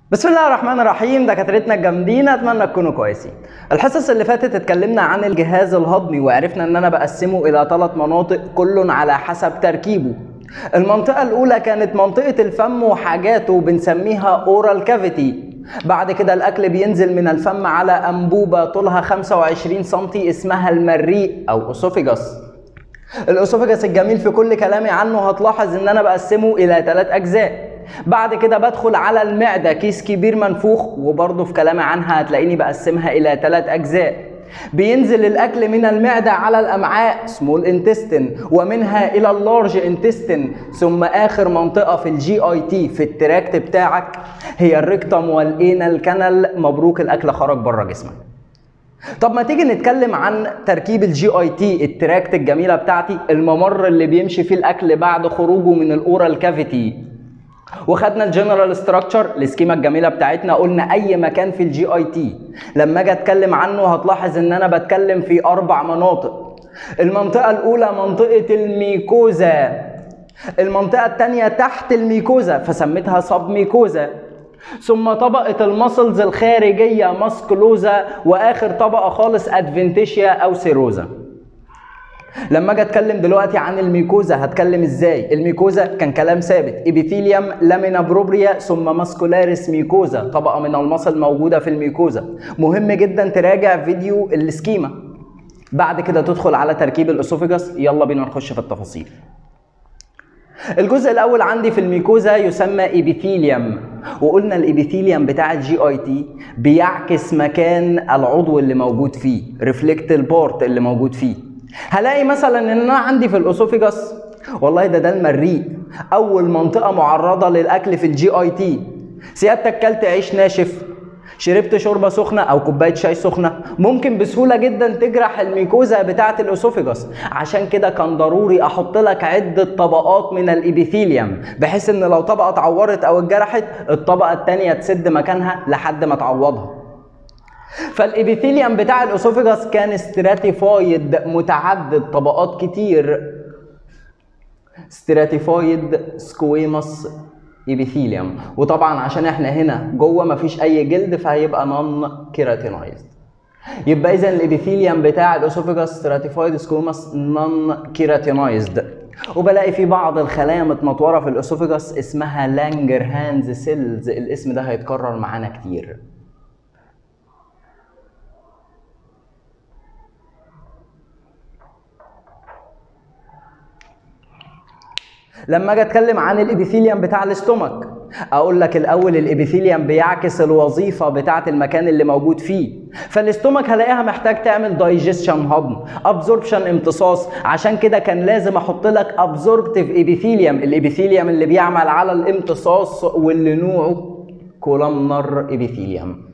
بسم الله الرحمن الرحيم دكاترتنا الجامدين اتمنى تكونوا كويسين الحصص اللي فاتت اتكلمنا عن الجهاز الهضمي وعرفنا ان انا بقسمه الى ثلاث مناطق كل على حسب تركيبه المنطقة الأولى كانت منطقة الفم وحاجاته بنسميها أورال كافيتي بعد كده الأكل بينزل من الفم على أنبوبة طولها 25 سنتي اسمها المريء أو أسوفيجاس الأسوفيجاس الجميل في كل كلامي عنه هتلاحظ إن أنا بقسمه إلى ثلاث أجزاء بعد كده بدخل على المعدة كيس كبير منفوخ وبرضه في كلامي عنها هتلاقيني بقسمها إلى ثلاث أجزاء بينزل الأكل من المعدة على الأمعاء سمول انتستين ومنها إلى اللارج انتستين ثم آخر منطقة في الجي اي تي في التراكت بتاعك هي الريكتم والإينال كانال مبروك الأكل خرج بره جسمك طب ما تيجي نتكلم عن تركيب الجي اي تي التراكت الجميله بتاعتي الممر اللي بيمشي فيه الاكل بعد خروجه من الاورال كافيتي وخدنا الجنرال ستراكشر السكيما الجميله بتاعتنا قلنا اي مكان في الجي اي تي لما اجي اتكلم عنه هتلاحظ ان انا بتكلم في اربع مناطق المنطقه الاولى منطقه الميكوزا المنطقه الثانيه تحت الميكوزا فسميتها سب ميكوزا ثم طبقة المسلز الخارجية ماسكلوزا وآخر طبقة خالص أدفنتيشيا أو سيروزا لما اجي اتكلم دلوقتي عن الميكوزا هتكلم ازاي الميكوزا كان كلام ثابت ابيثيليوم لامينا بروبريا ثم ماسكولاريس ميكوزا طبقه من المصل موجوده في الميكوزا مهم جدا تراجع فيديو السكيما بعد كده تدخل على تركيب الاسوفيجاس يلا بينا نخش في التفاصيل الجزء الاول عندي في الميكوزا يسمى ايبيثيليوم وقلنا الابيثيليوم بتاع الجي اي تي بيعكس مكان العضو اللي موجود فيه ريفلكت البورت اللي موجود فيه هلاقي مثلا ان انا عندي في الاسوفيجاس والله ده ده المريء اول منطقه معرضه للاكل في الجي اي تي سيادتك كلت عيش ناشف شربت شوربه سخنه او كوبايه شاي سخنه ممكن بسهوله جدا تجرح الميكوزا بتاعه الاسوفيجاس عشان كده كان ضروري احط لك عده طبقات من الابيثيليوم بحيث ان لو طبقه اتعورت او اتجرحت الطبقه الثانيه تسد مكانها لحد ما تعوضها فالابيثيليوم بتاع الاسوفيجاس كان ستراتيفايد متعدد طبقات كتير ستراتيفايد سكويموس ابيثيليوم وطبعا عشان احنا هنا جوه مفيش اي جلد فهيبقى نون كيراتينايزد يبقى اذا الابيثيليوم بتاع الاسوفيجاس ستراتيفايد سكويموس نون كيراتينايزد وبلاقي في بعض الخلايا متنطوره في الاسوفيجاس اسمها لانجر هانز سيلز الاسم ده هيتكرر معانا كتير لما اجي اتكلم عن الابيثيليوم بتاع الاستومك اقول لك الاول الابيثيليوم بيعكس الوظيفه بتاعه المكان اللي موجود فيه فالاستومك هلاقيها محتاج تعمل دايجيشن هضم ابزوربشن امتصاص عشان كده كان لازم احط لك ابزوربتيف ابيثيليوم الابيثيليوم اللي بيعمل على الامتصاص واللي نوعه كولامنر ابيثيليوم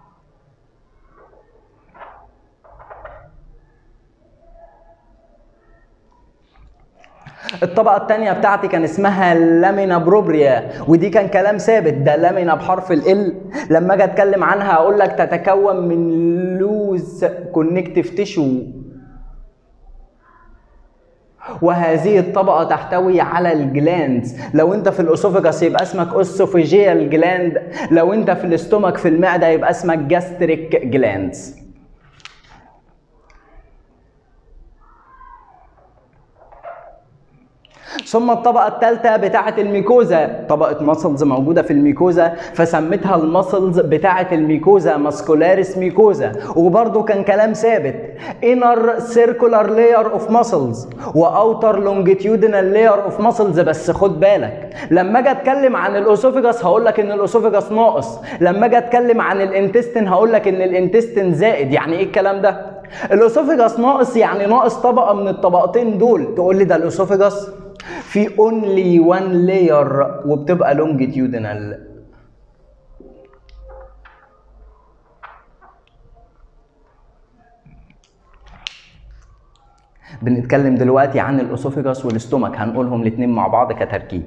الطبقة الثانية بتاعتي كان اسمها لامينا بروبريا ودي كان كلام ثابت ده لامينا بحرف ال لما اجي اتكلم عنها اقول لك تتكون من لوز كونكتيف تيشو وهذه الطبقة تحتوي على الجلاندز لو انت في الاسوفيجاس يبقى اسمك اسوفيجيال جلاند لو انت في الاستومك في المعدة يبقى اسمك جاستريك جلاندز ثم الطبقة الثالثة بتاعة الميكوزا طبقة ماسلز موجودة في الميكوزا فسميتها الماسلز بتاعة الميكوزا ماسكولاريس ميكوزا وبرضه كان كلام ثابت inner circular layer of muscles واوتر longitudinal layer of muscles بس خد بالك لما اجي اتكلم عن الاسوفيجاس هقول لك ان الاسوفيجاس ناقص لما اجي اتكلم عن الانتستين هقول لك ان الانتستين زائد يعني ايه الكلام ده الاسوفيجاس ناقص يعني ناقص طبقة من الطبقتين دول تقول لي ده الاسوفيجاس في only one layer وبتبقى longitudinal بنتكلم دلوقتي عن الاسوفيجاس والاستومك هنقولهم الاثنين مع بعض كتركيب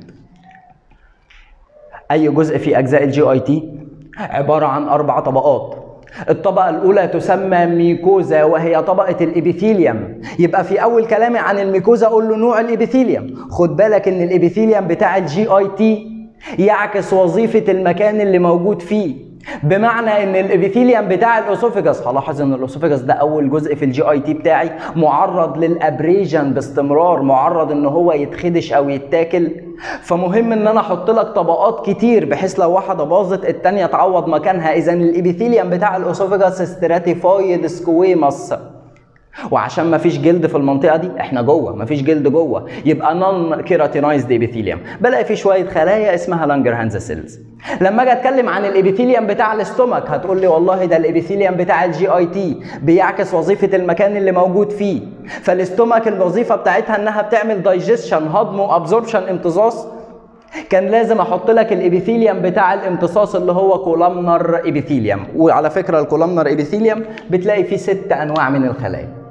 اي جزء في اجزاء الجي اي تي عباره عن اربع طبقات الطبقة الأولى تسمى ميكوزا وهي طبقة الإبيثيليوم يبقى في أول كلامي عن الميكوزا أقول له نوع الإبيثيليوم خد بالك إن الإبيثيليوم بتاع الجي أي تي يعكس وظيفة المكان اللي موجود فيه بمعنى ان الابيثيليوم بتاع الاسوفيجاس هلاحظ ان الاسوفيجاس ده اول جزء في الجي اي تي بتاعي معرض للابريجن باستمرار معرض ان هو يتخدش او يتاكل فمهم ان انا احط لك طبقات كتير بحيث لو واحده باظت التانيه تعوض مكانها اذا الابيثيليوم بتاع الاسوفيجاس ستراتيفايد سكويماس وعشان ما فيش جلد في المنطقه دي احنا جوه ما فيش جلد جوه يبقى نون كيراتينايزد ابيثيليوم بلاقي في شويه خلايا اسمها لانجرهانز سيلز لما اجي اتكلم عن الابيثيليوم بتاع الاستومك هتقول لي والله ده الابيثيليوم بتاع الجي اي تي بيعكس وظيفه المكان اللي موجود فيه فالاستومك الوظيفه بتاعتها انها بتعمل دايجيشن هضم وابزوربشن امتصاص كان لازم احط لك الابيثيليوم بتاع الامتصاص اللي هو كولامنر ابيثيليوم وعلى فكره الكولامنر ابيثيليوم بتلاقي فيه ست انواع من الخلايا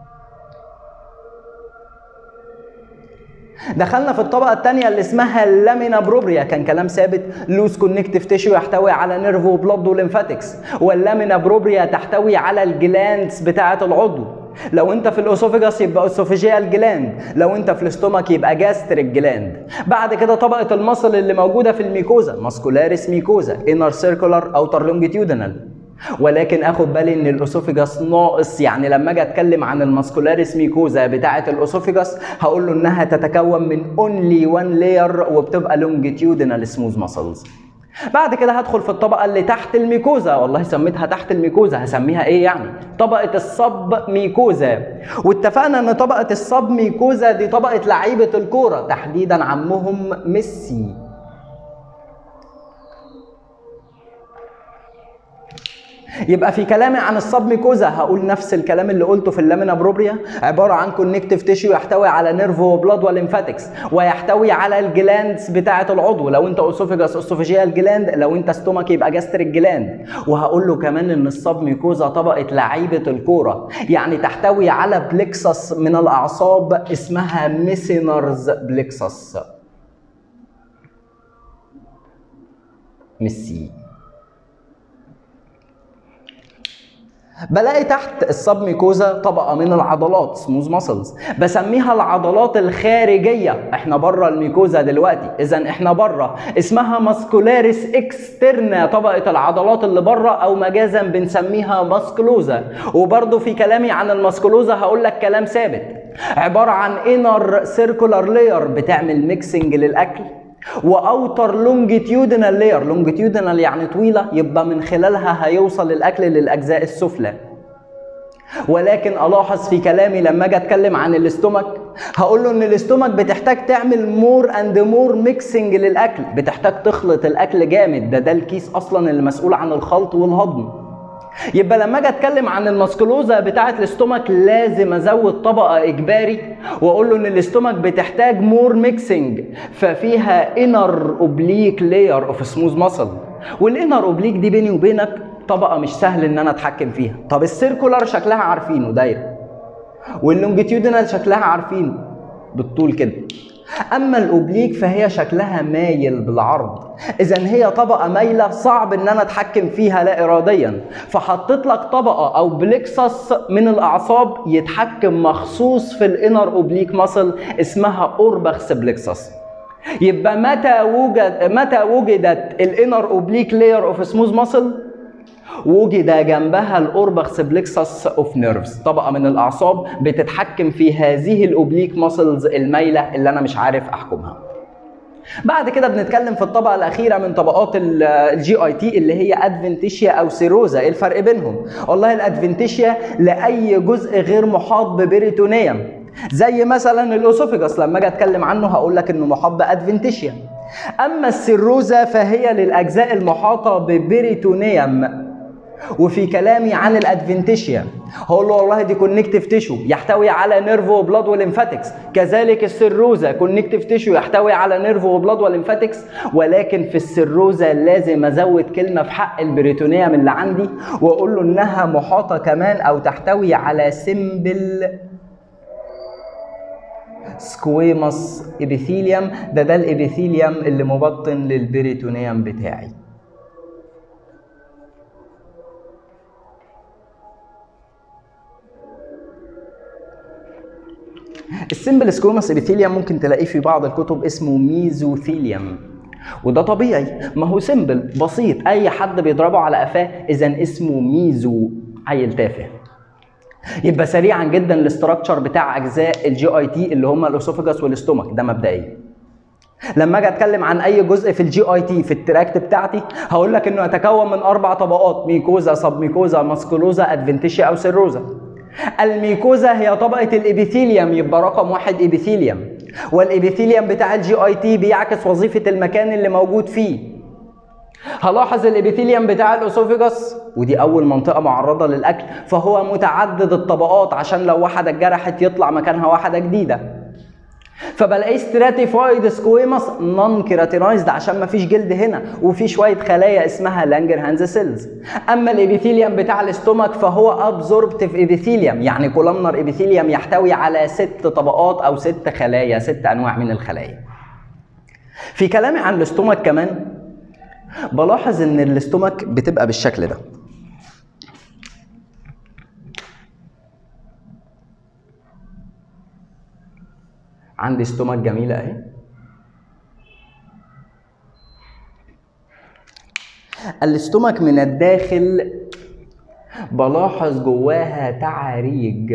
دخلنا في الطبقة الثانية اللي اسمها اللامينا بروبريا كان كلام ثابت لوز كونكتيف تيشو يحتوي على نيرف وبلاد وليمفاتكس واللامينا بروبريا تحتوي على الجلاندز بتاعة العضو لو انت في الاسوفيجاس يبقى اسوفيجيال جلاند لو انت في الاستومك يبقى جاستريك جلاند بعد كده طبقه المصل اللي موجوده في الميكوزا ماسكولاريس ميكوزا انر سيركولار اوتر لونجيتيودنال ولكن اخد بالي ان الاسوفيجاس ناقص يعني لما اجي اتكلم عن الماسكولاريس ميكوزا بتاعه الاسوفيجاس هقول له انها تتكون من اونلي وان لاير وبتبقى لونجيتيودنال سموث ماسلز بعد كده هدخل في الطبقه اللي تحت الميكوزا والله سميتها تحت الميكوزا هسميها ايه يعني طبقه الصب ميكوزا واتفقنا ان طبقه الصب ميكوزا دي طبقه لعيبه الكوره تحديدا عمهم ميسي يبقى في كلامي عن الصب ميكوزا هقول نفس الكلام اللي قلته في اللامينا بروبريا عباره عن كونكتيف تيشيو يحتوي على نيرف وبلاد وليمفاتكس ويحتوي على الجلاندز بتاعه العضو لو انت اسوفيجاس اسوفيجيال جلاند لو انت ستومك يبقى جاستريك جلاند وهقول له كمان ان الصب ميكوزا طبقه لعيبه الكوره يعني تحتوي على بليكسس من الاعصاب اسمها ميسينرز بليكسس ميسي بلاقي تحت السب ميكوزا طبقه من العضلات سموز ماسلز بسميها العضلات الخارجيه احنا بره الميكوزا دلوقتي اذا احنا بره اسمها ماسكولاريس اكسترنا طبقه العضلات اللي بره او مجازا بنسميها ماسكلوزا وبرده في كلامي عن الماسكلوزا هقول لك كلام ثابت عباره عن انر سيركولار لاير بتعمل ميكسنج للاكل واوتر لونجيتيودنال لاير لونجيتيودنال يعني طويله يبقى من خلالها هيوصل الاكل للاجزاء السفلى ولكن الاحظ في كلامي لما اجي اتكلم عن الاستومك هقول له ان الاستومك بتحتاج تعمل مور اند مور ميكسنج للاكل بتحتاج تخلط الاكل جامد ده ده الكيس اصلا اللي مسؤول عن الخلط والهضم يبقى لما اجي اتكلم عن الماسكلوزا بتاعه الاستومك لازم ازود طبقه اجباري واقول له ان الاستومك بتحتاج مور ميكسنج ففيها انر اوبليك لاير اوف سموث ماسل والانر اوبليك دي بيني وبينك طبقه مش سهل ان انا اتحكم فيها طب السيركولار شكلها عارفينه دايره واللونجيتيودنال شكلها عارفينه بالطول كده اما الاوبليك فهي شكلها مايل بالعرض اذا هي طبقه مايله صعب ان انا اتحكم فيها لا اراديا فحطيت لك طبقه او بليكسس من الاعصاب يتحكم مخصوص في الانر اوبليك ماسل اسمها اوربخس بليكسس يبقى متى وجد متى وجدت الانر اوبليك لاير اوف سموث ماسل وجد جنبها الاوربخس بليكسس اوف نيرفز طبقه من الاعصاب بتتحكم في هذه الاوبليك ماسلز المايله اللي انا مش عارف احكمها بعد كده بنتكلم في الطبقه الاخيره من طبقات الجي اي تي اللي هي ادفنتيشيا او سيروزا ايه الفرق بينهم والله الادفنتيشيا لاي جزء غير محاط ببريتونيوم زي مثلا الاسوفيجاس لما اجي اتكلم عنه هقول لك انه محاط بادفنتيشيا اما السيروزا فهي للاجزاء المحاطه ببريتونيوم وفي كلامي عن الادفنتيشيا هقول له والله دي كونكتيف تيشو يحتوي على نيرف وبلاد وليمفاتكس كذلك السيروزا كونكتيف تيشو يحتوي على نيرف وبلاد وليمفاتكس ولكن في السيروزا لازم ازود كلمه في حق البريتونيوم اللي عندي واقول له انها محاطه كمان او تحتوي على سمبل سكويموس ابيثيليوم ده ده الابيثيليوم اللي مبطن للبريتونيوم بتاعي السمبل سكوماس ابيثيليوم ممكن تلاقيه في بعض الكتب اسمه ميزوثيليوم وده طبيعي ما هو سيمبل بسيط اي حد بيضربه على قفاه اذا اسمه ميزو عيل تافه يبقى سريعا جدا الاستراكشر بتاع اجزاء الجي اي تي اللي هم الاسوفجاس والاستومك ده مبدئيا لما اجي اتكلم عن اي جزء في الجي اي تي في التراكت بتاعتي هقول لك انه يتكون من اربع طبقات ميكوزا سب ميكوزا ماسكولوزا ادفنتيشيا او سيروزا الميكوزا هي طبقه الابيثيليوم يبقى رقم واحد ابيثيليوم والابيثيليوم بتاع الجي اي تي بيعكس وظيفه المكان اللي موجود فيه هلاحظ الابيثيليوم بتاع الاسوفيجاس ودي اول منطقه معرضه للاكل فهو متعدد الطبقات عشان لو واحده اتجرحت يطلع مكانها واحده جديده فبلاقيه ستراتيفايد سكويمس نون كيراتينايزد عشان ما فيش جلد هنا وفي شويه خلايا اسمها لانجر هانز سيلز اما الابيثيليوم بتاع الاستومك فهو ابزوربتيف ابيثيليوم يعني كولامنر ابيثيليوم يحتوي على ست طبقات او ست خلايا ست انواع من الخلايا في كلامي عن الاستومك كمان بلاحظ ان الاستومك بتبقى بالشكل ده عندي استومك جميله اهي الاستومك من الداخل بلاحظ جواها تعاريج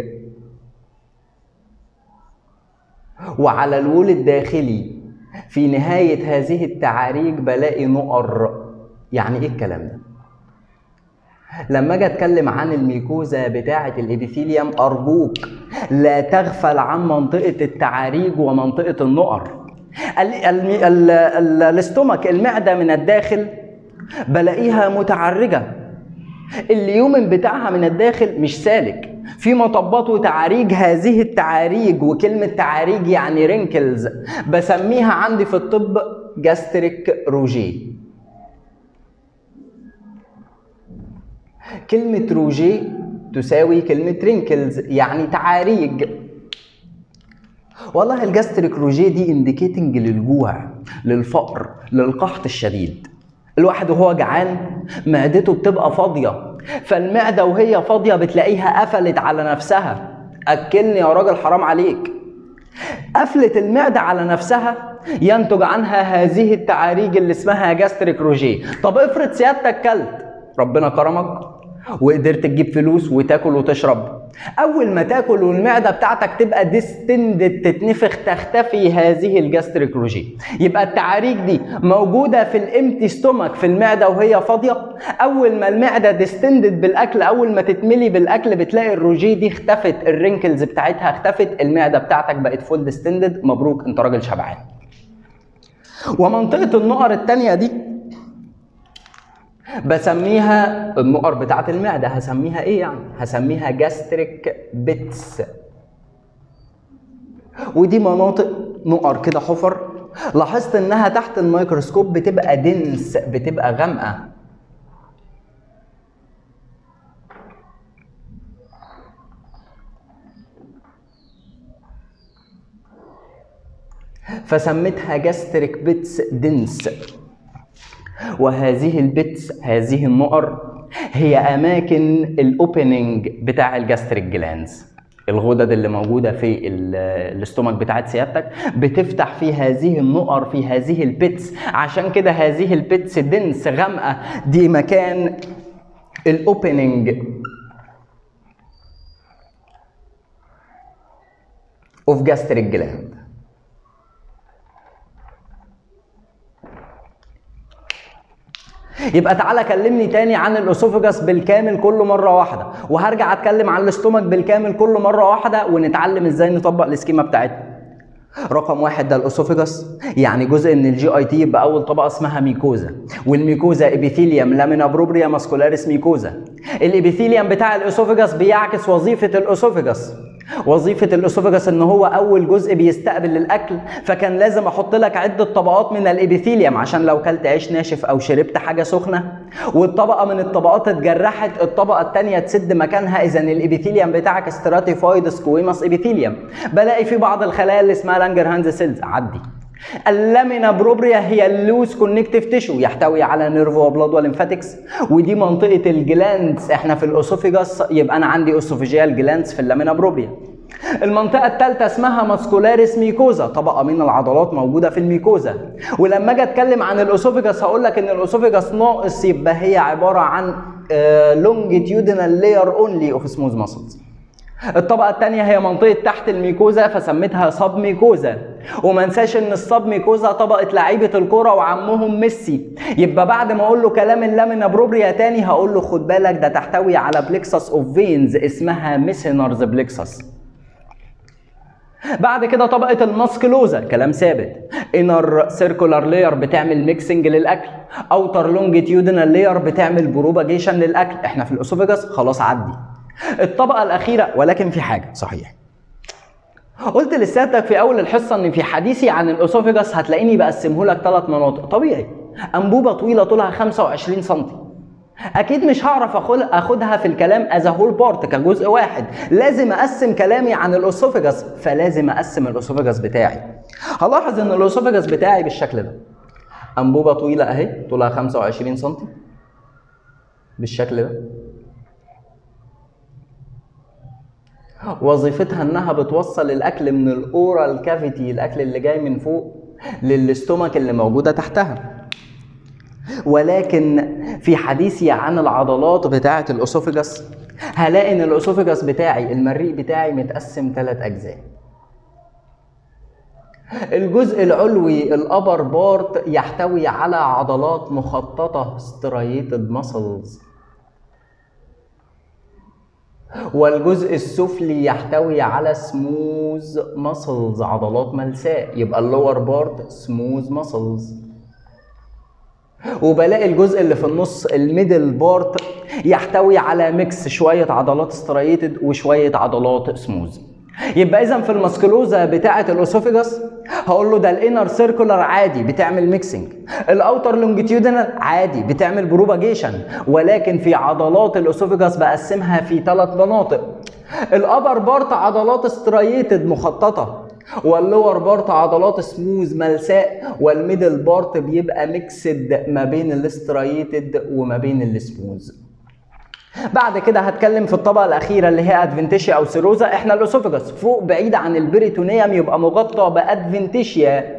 وعلى الول الداخلي في نهاية هذه التعاريج بلاقي نقر يعني ايه الكلام ده؟ لما اجي اتكلم عن الميكوزا بتاعة الابيثيليوم ارجوك لا تغفل عن منطقة التعاريج ومنطقة النقر ال- ال- ال- ال- الاستومك المعدة من الداخل بلاقيها متعرجة اليومن بتاعها من الداخل مش سالك في مطبات وتعاريج هذه التعاريج وكلمة تعاريج يعني رينكلز بسميها عندي في الطب جاستريك روجي كلمة روجي تساوي كلمة رينكلز يعني تعاريج والله الجاستريك روجي دي انديكيتنج للجوع للفقر للقحط الشديد الواحد وهو جعان معدته بتبقى فاضيه فالمعده وهي فاضيه بتلاقيها قفلت على نفسها اكلني يا راجل حرام عليك قفلة المعدة على نفسها ينتج عنها هذه التعاريج اللي اسمها جاستريك روجي طب افرض سيادتك كلت ربنا كرمك وقدرت تجيب فلوس وتاكل وتشرب اول ما تاكل والمعده بتاعتك تبقى ديستندد تتنفخ تختفي هذه الجاستريك روجي يبقى التعاريج دي موجوده في الامتي ستومك في المعده وهي فاضيه اول ما المعده ديستندد بالاكل اول ما تتملي بالاكل بتلاقي الروجي دي اختفت الرينكلز بتاعتها اختفت المعده بتاعتك بقت فول ديستندد مبروك انت راجل شبعان ومنطقه النقر التانية دي بسميها النقر بتاعت المعدة هسميها ايه يعني؟ هسميها جاستريك بيتس ودي مناطق نقر كده حفر لاحظت انها تحت الميكروسكوب بتبقى دنس بتبقى غامقة فسميتها جاستريك بيتس دنس وهذه البيتس هذه النقر هي اماكن الاوبننج بتاع الجاستريك جلانز الغدد اللي موجوده في ال- الاستومك بتاعت سيادتك بتفتح في هذه النقر في هذه البيتس عشان كده هذه البيتس دنس غامقه دي مكان الاوبننج اوف جاستريك جلاند يبقى تعالى كلمني تاني عن الاسوفجاس بالكامل كل مره واحده وهرجع اتكلم عن الاستومك بالكامل كل مره واحده ونتعلم ازاي نطبق السكيما بتاعتنا رقم واحد ده الاسوفجاس يعني جزء من الجي اي تي يبقى اول طبقه اسمها ميكوزا والميكوزا ابيثيليوم لامينا بروبريا ماسكولاريس ميكوزا الابيثيليوم بتاع الاسوفجاس بيعكس وظيفه الاسوفجاس وظيفة الأسوفجاس إن هو أول جزء بيستقبل الأكل فكان لازم أحط لك عدة طبقات من الإبيثيليوم عشان لو كلت عيش ناشف أو شربت حاجة سخنة والطبقة من الطبقات اتجرحت الطبقة التانية تسد مكانها إذا الإبيثيليوم بتاعك ستراتيفايد سكويماس إبيثيليوم بلاقي في بعض الخلايا اللي اسمها لانجر هانز سيلز عدي اللامينا بروبريا هي اللوز كونكتيف تيشو يحتوي على نيرف وبلاد وليمفاتكس ودي منطقه الجلاندز احنا في الاسوفيجاس يبقى انا عندي اسوفيجيال جلاندز في اللامينا بروبريا المنطقة الثالثة اسمها ماسكولاريس ميكوزا طبقة من العضلات موجودة في الميكوزا ولما اجي اتكلم عن الاسوفيجاس هقول لك ان الاسوفيجاس ناقص يبقى هي عبارة عن لونجيتيودينال لاير اونلي اوف سموث ماسلز الطبقة الثانية هي منطقة تحت الميكوزا فسميتها سب ميكوزا وما انساش ان السب ميكوزا طبقة لعيبة الكرة وعمهم ميسي يبقى بعد ما اقول له كلام اللامينا بروبريا تاني هقول له خد بالك ده تحتوي على بليكسس اوف فينز اسمها ميسينرز بليكسس بعد كده طبقة الماسكلوزا كلام ثابت انر سيركولار لاير بتعمل ميكسنج للاكل اوتر لونجيتيودينال لاير بتعمل بروباجيشن للاكل احنا في الاسوفيجاس خلاص عدي الطبقة الأخيرة ولكن في حاجة صحيح قلت لسيادتك في أول الحصة إن في حديثي عن الأسوفيجاس هتلاقيني بقسمه لك ثلاث مناطق طبيعي أنبوبة طويلة طولها 25 سم أكيد مش هعرف أخدها في الكلام از هول بارت كجزء واحد لازم أقسم كلامي عن الأسوفيجاس فلازم أقسم الأسوفيجاس بتاعي هلاحظ إن الأسوفيجاس بتاعي بالشكل ده أنبوبة طويلة أهي طولها 25 سم بالشكل ده وظيفتها انها بتوصل الاكل من الاورال كافيتي الاكل اللي جاي من فوق للاستومك اللي موجوده تحتها ولكن في حديثي عن العضلات بتاعه الاسوفيجاس هلاقي ان الاسوفيجاس بتاعي المريء بتاعي متقسم ثلاث اجزاء الجزء العلوي الابر بارت يحتوي على عضلات مخططه ستريتد ماسلز والجزء السفلي يحتوي على سموز ماسلز عضلات ملساء يبقى اللور بارت سموز ماسلز وبلاقي الجزء اللي في النص الميدل بارت يحتوي على ميكس شويه عضلات ستريتد وشويه عضلات سموز يبقى اذا في الماسكلوزا بتاعه الاسوفيجاس هقول له ده الانر سيركولار عادي بتعمل ميكسنج الاوتر لونجيتيودينال عادي بتعمل بروباجيشن ولكن في عضلات الاسوفيجاس بقسمها في ثلاث مناطق الابر بارت عضلات ستريتد مخططه واللور بارت عضلات سموز ملساء والميدل بارت بيبقى ميكسد ما بين الاستريتد وما بين السموز بعد كده هتكلم في الطبقه الاخيره اللي هي ادفنتيشيا او سيروزا احنا الاسوفجس فوق بعيد عن البريتونيوم يبقى مغطى بادفنتيشيا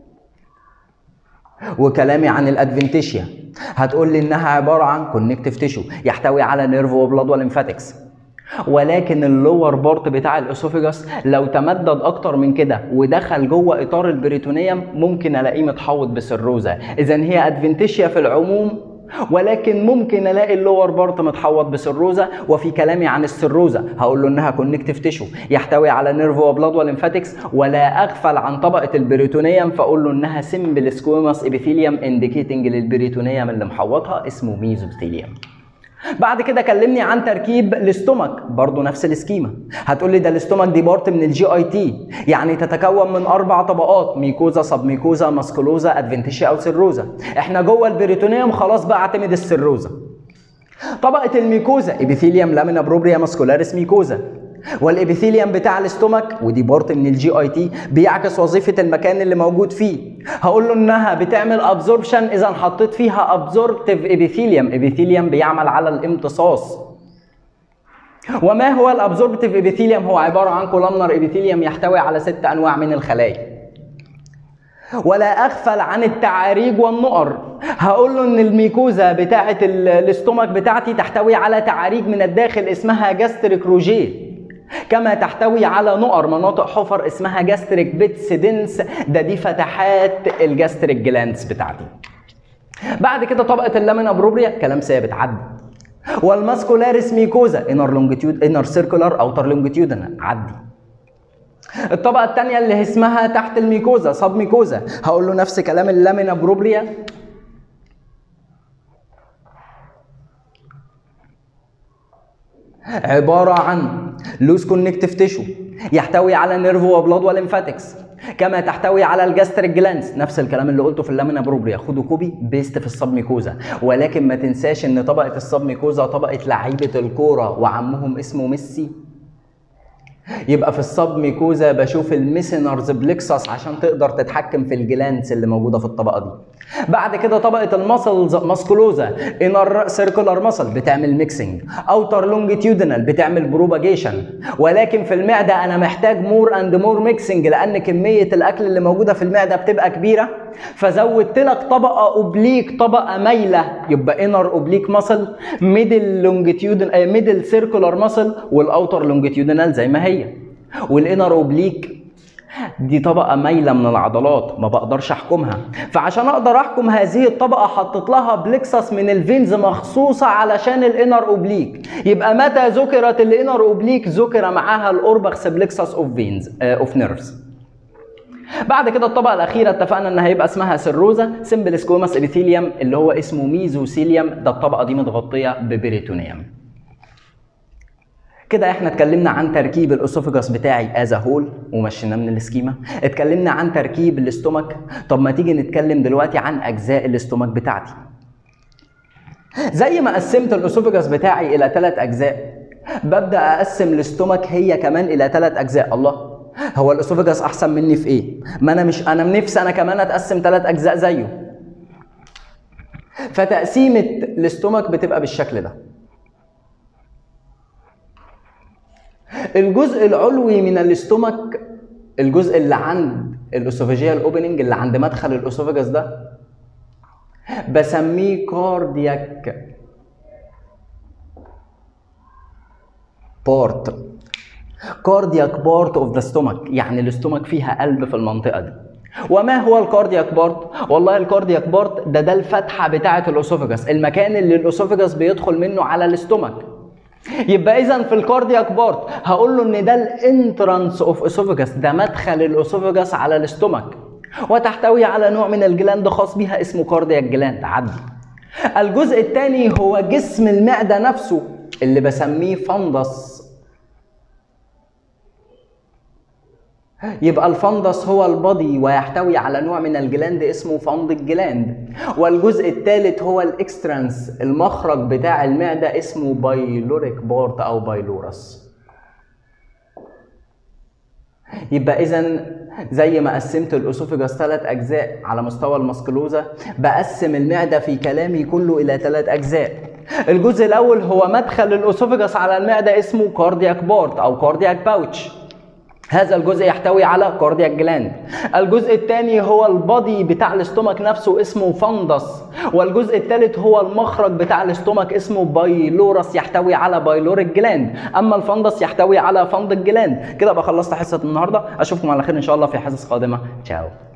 وكلامي عن الادفنتيشيا هتقول لي انها عباره عن كونكتيف تيشو يحتوي على نيرف وبلاد وليمفاتكس ولكن اللور بارت بتاع الاسوفجس لو تمدد اكتر من كده ودخل جوه اطار البريتونيوم ممكن الاقيه متحوط بسيروزا اذا هي ادفنتيشيا في العموم ولكن ممكن الاقي اللور بارت متحوط بسروزه وفي كلامي عن السروزه هقول له انها كونكتيف تيشو يحتوي على نيرف وبلاد وليمفاتكس ولا اغفل عن طبقه البريتونيوم فاقول له انها سمبل سكويموس ابيثيليوم انديكيتنج للبريتونيوم اللي محوطها اسمه ميزوثيليوم بعد كده كلمني عن تركيب الاستومك برضو نفس السكيما هتقول لي ده الاستومك دي بارت من الجي اي تي يعني تتكون من اربع طبقات ميكوزا سب ميكوزا ماسكولوزا ادفنتيشيا او سيروزا احنا جوه البريتونيوم خلاص بقى اعتمد السيروزا طبقه الميكوزا ابيثيليوم لامينا بروبريا ماسكولاريس ميكوزا والابيثيليوم بتاع الاستومك ودي بارت من الجي اي تي بيعكس وظيفه المكان اللي موجود فيه هقول له انها بتعمل ابزوربشن اذا حطيت فيها ابزوربتيف ابيثيليوم ابيثيليوم بيعمل على الامتصاص وما هو الابزوربتيف ابيثيليوم هو عباره عن كولامنر ابيثيليوم يحتوي على ست انواع من الخلايا ولا اغفل عن التعاريج والنقر هقول له ان الميكوزا بتاعه الاستومك بتاعتي تحتوي على تعاريج من الداخل اسمها جاستريك روجيه كما تحتوي على نقر مناطق حفر اسمها جاستريك بيتس دنس ده دي فتحات الجاستريك جلاندز بتاعتي بعد كده طبقه اللامينا بروبريا كلام ثابت عدى والماسكولاريس ميكوزا انر لونجيتيود انر سيركولار اوتر لونجيتيودنال عدي الطبقه الثانيه اللي اسمها تحت الميكوزا سب ميكوزا هقول له نفس كلام اللامينا بروبريا عبارة عن لوز كونكتيف تيشو يحتوي على نيرف وبلاد وليمفاتكس كما تحتوي على الجاستريك جلانس نفس الكلام اللي قلته في اللامينا بروبريا خدوا كوبي بيست في الصب ميكوزا ولكن ما تنساش ان طبقة الصب ميكوزا طبقة لعيبة الكورة وعمهم اسمه ميسي يبقى في الصب ميكوزا بشوف الميسنرز بلكسس عشان تقدر تتحكم في الجلانس اللي موجوده في الطبقه دي بعد كده طبقه المسلز ماسكولوزا انر سيركولار مسل بتعمل ميكسنج اوتر لونجيتيودينال بتعمل بروباجيشن ولكن في المعده انا محتاج مور اند مور ميكسنج لان كميه الاكل اللي موجوده في المعده بتبقى كبيره فزودت لك طبقه اوبليك طبقه مايله يبقى انر اوبليك مسل ميدل لونجيتيودن ميدل سيركولار مسل والاوتر لونجيتيودينال زي ما هي والانر اوبليك دي طبقة مايلة من العضلات ما بقدرش احكمها فعشان اقدر احكم هذه الطبقة حطيت لها بلكسس من الفينز مخصوصة علشان الانر اوبليك يبقى متى ذكرت الانر اوبليك ذكر معاها الاوربكس بلكسس اوف فينز اوف نيرفز بعد كده الطبقة الأخيرة اتفقنا إن هيبقى اسمها سيروزا سمبل سكوماس إبيثيليوم اللي هو اسمه ميزوثيليوم ده الطبقة دي متغطية ببريتونيوم كده احنا اتكلمنا عن تركيب الاسوفجاس بتاعي از هول ومشيناه من السكيما اتكلمنا عن تركيب الاستومك طب ما تيجي نتكلم دلوقتي عن اجزاء الاستومك بتاعتي زي ما قسمت الاسوفجاس بتاعي الى ثلاث اجزاء ببدا اقسم الاستومك هي كمان الى ثلاث اجزاء الله هو الاسوفجاس احسن مني في ايه ما انا مش انا نفسي انا كمان اتقسم ثلاث اجزاء زيه فتقسيمه الاستومك بتبقى بالشكل ده الجزء العلوي من الاستومك الجزء اللي عند الاسوفاجيال اوبننج اللي عند مدخل الاسوفاجاس ده بسميه كاردياك بارت كاردياك بارت اوف ذا ستومك يعني الاستومك فيها قلب في المنطقه دي وما هو الكاردياك بارت والله الكاردياك بارت ده ده الفتحه بتاعه الاسوفاجاس المكان اللي الاسوفاجاس بيدخل منه على الاستومك يبقى اذا في الكاردياك بارت هقول له ان ده الانترانس اوف اسوفاجاس ده مدخل الاسوفاجاس على الاستومك وتحتوي على نوع من الجلاند خاص بيها اسمه كاردياك جلاند عدي الجزء الثاني هو جسم المعده نفسه اللي بسميه فندس يبقى الفندس هو البادي ويحتوي على نوع من الجلاند اسمه فند الجلاند والجزء الثالث هو الاكسترانس المخرج بتاع المعده اسمه بايلوريك بورت او بايلورس يبقى اذا زي ما قسمت الاسوفجاس ثلاث اجزاء على مستوى المسكلوزا بقسم المعده في كلامي كله الى ثلاث اجزاء الجزء الاول هو مدخل الاسوفجاس على المعده اسمه كاردياك بورت او كاردياك باوتش هذا الجزء يحتوي على كاردياك جلاند الجزء الثاني هو البادي بتاع الاستومك نفسه اسمه فندس والجزء الثالث هو المخرج بتاع الاستومك اسمه بايلورس يحتوي على بايلوريك جلاند اما الفندس يحتوي على فند الجلاند كده بقى خلصت حصه النهارده اشوفكم على خير ان شاء الله في حصص قادمه تشاو